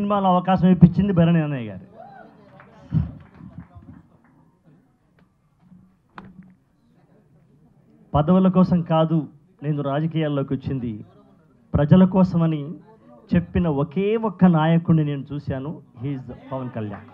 సినిమాలో అవకాశం ఇప్పించింది భరణి అన్నయ్య గారు పదవుల కోసం కాదు నేను రాజకీయాల్లోకి వచ్చింది ప్రజల కోసమని చెప్పిన ఒకే ఒక్క నాయకుడిని నేను చూశాను హీజ్ పవన్ కళ్యాణ్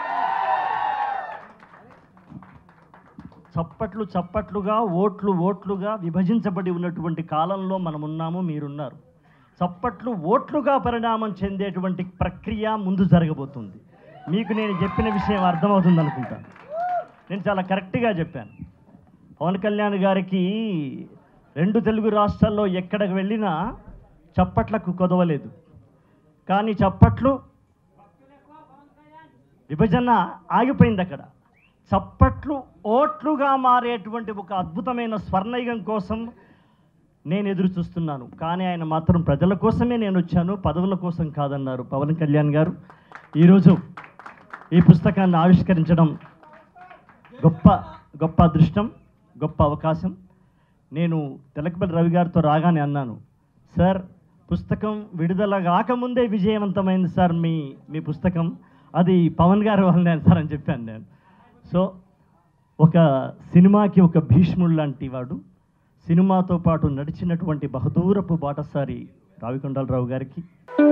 చప్పట్లు చప్పట్లుగా ఓట్లు ఓట్లుగా విభజించబడి ఉన్నటువంటి కాలంలో మనం ఉన్నాము మీరున్నారు చప్పట్లు ఓట్లుగా పరిణామం చెందేటువంటి ప్రక్రియ ముందు జరగబోతుంది మీకు నేను చెప్పిన విషయం అర్థమవుతుంది అనుకుంటా నేను చాలా కరెక్ట్గా చెప్పాను పవన్ కళ్యాణ్ గారికి రెండు తెలుగు రాష్ట్రాల్లో ఎక్కడికి వెళ్ళినా చప్పట్లకు కొదవలేదు కానీ చప్పట్లు విభజన ఆగిపోయింది అక్కడ చప్పట్లు ఓట్లుగా మారేటువంటి ఒక అద్భుతమైన స్వర్ణయుగం కోసం నేను ఎదురు చూస్తున్నాను కానీ ఆయన మాత్రం ప్రజల కోసమే నేను వచ్చాను పదవుల కోసం కాదన్నారు పవన్ కళ్యాణ్ గారు ఈరోజు ఈ పుస్తకాన్ని ఆవిష్కరించడం గొప్ప గొప్ప అదృష్టం గొప్ప అవకాశం నేను తెలకపల్లి రవి గారితో రాగానే అన్నాను సార్ పుస్తకం విడుదల కాకముందే విజయవంతమైంది సార్ మీ మీ పుస్తకం అది పవన్ గారి వల్లనే సార్ అని చెప్పాను నేను సో ఒక సినిమాకి ఒక భీష్ముడు లాంటి వాడు సినిమాతో పాటు నడిచినటువంటి బహదూరపు బాటసారి రావికొండలరావు గారికి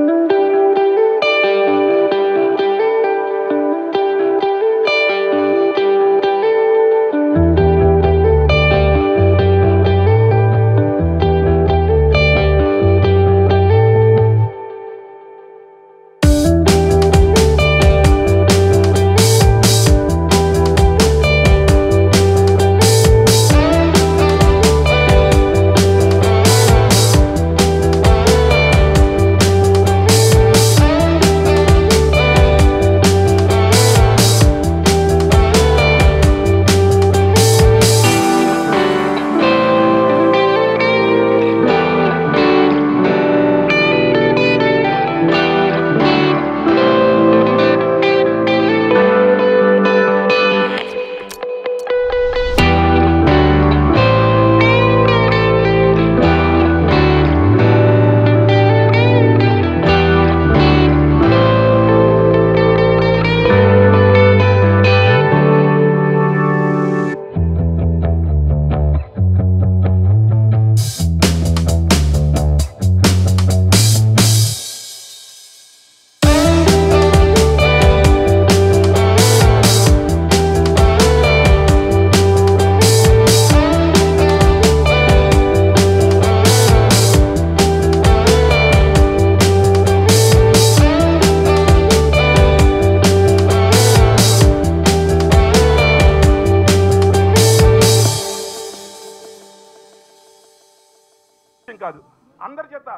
విషయం కాదు అందరి చేత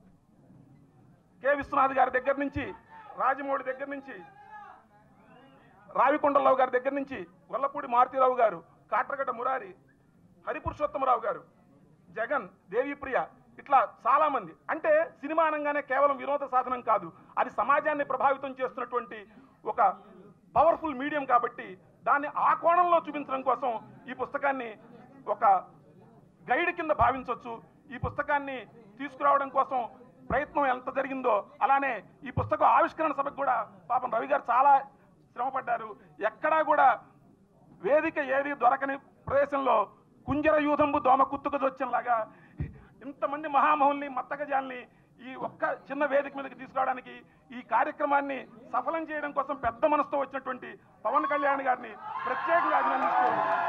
కె విశ్వనాథ్ గారి దగ్గర నుంచి రాజమౌళి దగ్గర నుంచి రావికొండలరావు గారి దగ్గర నుంచి గొల్లపూడి మారుతీరావు గారు కాట్రగడ్డ మురారి హరిపురుషోత్తమరావు గారు జగన్ దేవిప్రియ ఇట్లా చాలా మంది అంటే సినిమా అనగానే కేవలం వినోద సాధనం కాదు అది సమాజాన్ని ప్రభావితం చేస్తున్నటువంటి ఒక పవర్ఫుల్ మీడియం కాబట్టి దాన్ని ఆ కోణంలో చూపించడం కోసం ఈ పుస్తకాన్ని ఒక గైడ్ కింద భావించవచ్చు ఈ పుస్తకాన్ని తీసుకురావడం కోసం ప్రయత్నం ఎంత జరిగిందో అలానే ఈ పుస్తకం ఆవిష్కరణ సభకు కూడా పాపం రవి గారు చాలా శ్రమపడ్డారు ఎక్కడా కూడా వేదిక ఏది దొరకని ప్రదేశంలో కుంజర యూధంబు దోమ కుత్తుకజొచ్చంలాగా ఇంతమంది మహామహుల్ని మత్తగజాల్ని ఈ ఒక్క చిన్న వేదిక మీదకి తీసుకురావడానికి ఈ కార్యక్రమాన్ని సఫలం చేయడం కోసం పెద్ద మనసుతో వచ్చినటువంటి పవన్ కళ్యాణ్ గారిని ప్రత్యేకంగా అభినందిస్తూ